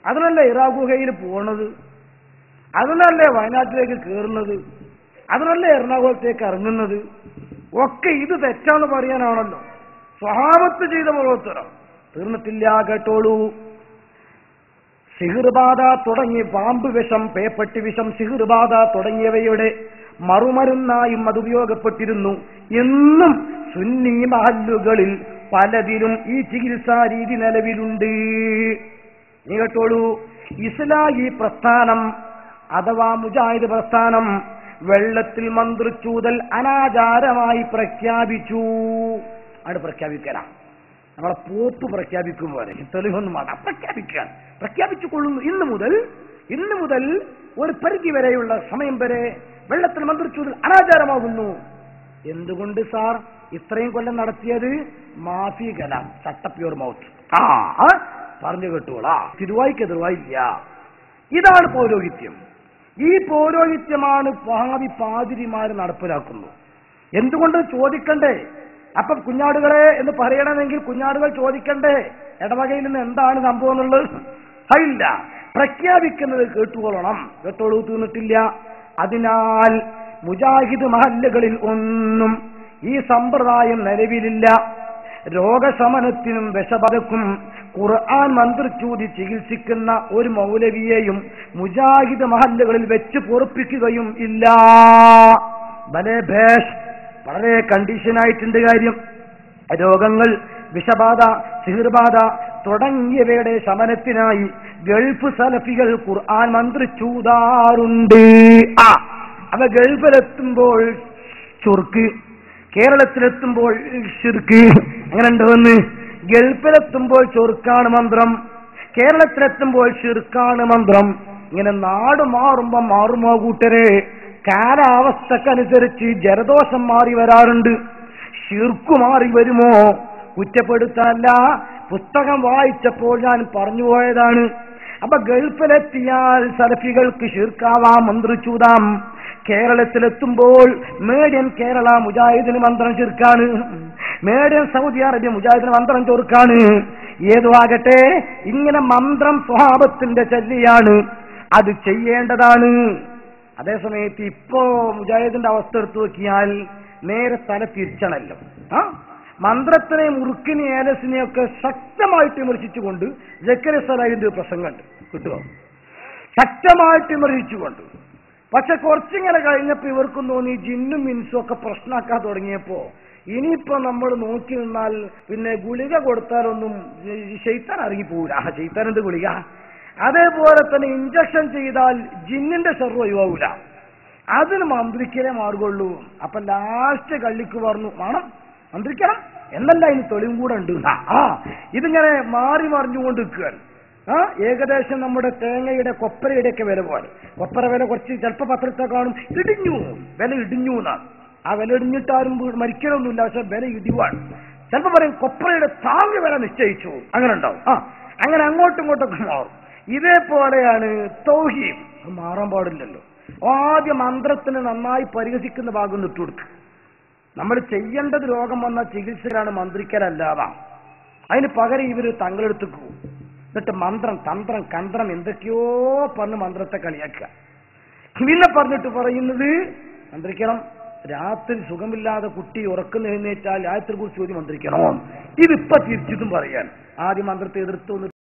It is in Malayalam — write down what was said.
അതിനല്ലേ ഇറാ ഗുഹയിൽ പോണത് അതിനല്ലേ വയനാട്ടിലേക്ക് കയറുന്നത് അതിനല്ലേ എറണാകുളത്തേക്ക് ഇറങ്ങുന്നത് ഒക്കെ ഇത് തെറ്റാന്ന് പറയാനാണല്ലോ സ്വഭാവത്ത് ചെയ്ത പ്രവർത്തനം തീർന്നിട്ടില്ല കേട്ടോളൂ സിഹിർബാധ തുടങ്ങി പാമ്പ് വിഷം പേപ്പട്ടി വിഷം സിഹിർബാധ തുടങ്ങിയവയുടെ മറുമരുന്നായും അത് ഉപയോഗപ്പെട്ടിരുന്നു എന്നും സുന്നി മഹല്ലുകളിൽ പലതിലും ഈ ചികിത്സാ രീതി നിലവിലുണ്ട് നീ കേട്ടോളൂ ഇസ്ലാഹി പ്രസ്ഥാനം അഥവാ മുജാഹിദ് പ്രസ്ഥാനം വെള്ളത്തിൽ മന്ത്രിച്ചൂതൽ അനാചാരമായി പ്രഖ്യാപിച്ചു അവിടെ പ്രഖ്യാപിക്കലാം നമ്മളെ പോപ്പ് പ്രഖ്യാപിക്കും പോലെ തെളിവൊന്നും വേണ്ട പ്രഖ്യാപിക്കാൻ പ്രഖ്യാപിച്ചു കൊള്ളുന്നു ഇന്ന് മുതൽ ഇന്ന് മുതൽ ഒരു പരിധി വരെയുള്ള സമയം വരെ വെള്ളത്തിൽ മന്ത്രിച്ചൂതൽ അനാചാരമാകുന്നു എന്തുകൊണ്ട് സാർ ഇത്രയും കൊല്ലം നടത്തിയത് മാഫി കലാം ചട്ടപ്യൂർ മൗത്ത് ആ ആ, പറഞ്ഞു കേട്ടോളാ തിരുവായിക്ക് തിരുവായില്ല ഇതാണ് പൗരോഹിത്യം ഈ പൗരോഹിത്യമാണ് ഭാവി പാതിരിമാർ നടപ്പിലാക്കുന്നത് എന്തുകൊണ്ട് ചോദിക്കണ്ടേ അപ്പം കുഞ്ഞാടുകളെ എന്ന് പറയണമെങ്കിൽ കുഞ്ഞാടുകൾ ചോദിക്കണ്ടേ ഇടവകയിൽ നിന്ന് എന്താണ് സംഭവം എന്നുള്ളത് അതില്ല പ്രഖ്യാപിക്കുന്നത് കേട്ടുകൊള്ളണം കേട്ടോളൂ തീർന്നിട്ടില്ല അതിനാൽ മുജാഹിദ് മഹല്ലുകളിൽ ഒന്നും ഈ സമ്പ്രദായം നിലവിലില്ല രോഗശമനത്തിനും വിഷബതക്കും ഖുർആൻ മന്ത്രിച്ചൂതി ചികിത്സിക്കുന്ന ഒരു മൗലവിയെയും മുജാഹിദ് മഹല്ലുകളിൽ വെച്ച് പൊറപ്പിക്കുകയും ഇല്ല ഭലേ ഭേഷ് വളരെ കണ്ടീഷനായിട്ടുണ്ട് കാര്യം രോഗങ്ങൾ വിഷബാധ സിഹിർബാധ തുടങ്ങിയവയുടെ ശമനത്തിനായി ഗൾഫ് സലഫികൾ ഖുർആൻ മന്ത്രിച്ചൂതാറുണ്ട് ആ അവ ഗൾഫിലെത്തുമ്പോൾ ചുർക്ക് കേരളത്തിലെത്തുമ്പോൾ ഷിർക്ക് അങ്ങനെ ഉണ്ടോന്ന് ഗൾഫിലെത്തുമ്പോൾ ചൊറുക്കാണ് മന്ത്രം കേരളത്തിലെത്തുമ്പോൾ ഷിർക്കാണ് മന്ത്രം ഇങ്ങനെ നാട് മാറുമ്പോ മാറുമോ കൂട്ടരെ കാലാവസ്ഥക്കനുസരിച്ച് ജലദോഷം മാറി വരാറുണ്ട് ഷിർക്കു മാറി വരുമോ കുറ്റപ്പെടുത്താനല്ല പുസ്തകം വായിച്ചപ്പോൾ ഞാൻ പറഞ്ഞു പോയതാണ് അപ്പൊ ഗൾഫിലെത്തിയാൽ സലഫികൾക്ക് ഷിർക്കാവാം മന്ത്രിച്ചൂതാം കേരളത്തിലെത്തുമ്പോൾ മേഡിയൻ കേരള മുജാഹിദിന് മന്ത്രം ചെറുക്കാണ് മേഡിയൻ സൗദി അറേബ്യ മുജാഹിദിന് മന്ത്രം ചെറുക്കാണ് ഏതു ആകട്ടെ ഇങ്ങനെ മന്ത്രം സ്വഭാവത്തിന്റെ ചല്ലിയാണ് അത് ചെയ്യേണ്ടതാണ് അതേസമയത്ത് ഇപ്പോ മുജാഹിദിന്റെ അവസ്ഥ എടുത്തു നോക്കിയാൽ നേരെ തല തിരിച്ചണല്ലോ ആ മന്ത്രത്തിനെ മുറുക്കിനെ ഏലസിനെയൊക്കെ ശക്തമായിട്ട് വിമർശിച്ചുകൊണ്ട് ജക്കര സലാഹിന്റെ ഒരു പ്രസംഗമുണ്ട് കിട്ടുമോ ശക്തമായിട്ട് വിമർശിച്ചുകൊണ്ട് പക്ഷെ കുറച്ചിങ്ങനെ കഴിഞ്ഞപ്പോ ഇവർക്കും തോന്നി ജിന്നും മിൻസും ഒക്കെ പ്രശ്നമാക്കാൻ തുടങ്ങിയപ്പോ ഇനിയിപ്പോ നമ്മൾ നോക്കി നിന്നാൽ പിന്നെ ഗുളിക കൊടുത്താലൊന്നും ശൈത്താൻ ഇറങ്ങിപ്പോവില്ല ആ ശൈത്താൻ എന്ത് ഗുളിക അതേപോലെ തന്നെ ഇഞ്ചക്ഷൻ ചെയ്താൽ ജിന്നിന്റെ ഷെറു ഒഴിവാവൂല അതിന് മന്ത്രിക്കലേ മാർഗുള്ളൂ അപ്പൊ ലാസ്റ്റ് കള്ളിക്ക് പറഞ്ഞു വേണം മന്ത്രിക്കണം എന്നല്ല അതിന് തെളിവും കൂടെ ഉണ്ട് ആ, ആ ഇതിങ്ങനെ മാറി മറിഞ്ഞുകൊണ്ട് നിൽക്കുകയാണ് ആ ഏകദേശം നമ്മുടെ തേങ്ങയുടെ കൊപ്പരയുടെ ഒക്കെ വില പോലെ കൊപ്പര വില കുറച്ച് ചിലപ്പോ പത്രത്തെ കാണും ഇടിഞ്ഞു വില ഇടിഞ്ഞു എന്നാണ് ആ വില ഇടിഞ്ഞിട്ടാരും വീ- മരിക്കലൊന്നുമില്ല പക്ഷെ വില ഇടിവാണ് ചിലപ്പോ പറയും കൊപ്പരയുടെ താങ്ങ് വില നിശ്ചയിച്ചു അങ്ങനെ ഉണ്ടാവും ആ അങ്ങനെ അങ്ങോട്ടും ഇങ്ങോട്ടൊക്കെ മാറും ഇതേപോലെയാണ് തൗഹീം അത് മാറാൻ പാടില്ലല്ലോ ആദ്യം മന്ത്രത്തിന് നന്നായി പരിഹസിക്കുന്ന ഭാഗം ഇട്ടുകൊടുക്കുക നമ്മൾ ചെയ്യേണ്ടത് രോഗം വന്ന ചികിത്സയിലാണ് മന്ത്രിക്കലല്ലാതാ അതിന് പകരം ഇവര് തങ്ങളെടുത്തേക്ക് പോകും എന്നിട്ട് മന്ത്രം തന്ത്രം കന്ത്രം എന്തൊക്കെയോ പറഞ്ഞ് മന്ത്രത്തെ കളിയാക്കുക പിന്നെ പറഞ്ഞിട്ട് പറയുന്നത് മന്ത്രിക്കണം രാത്രി സുഖമില്ലാതെ കുട്ടി ഉറക്കുന്ന എഴുന്നേറ്റാൽ രാത്രി കുറിച്ച് ചോദ്യം മന്ത്രിക്കണോ ഇതിപ്പോ തിരിച്ചിട്ടും പറയാൻ ആദ്യം മന്ത്രത്തെ എതിർത്തു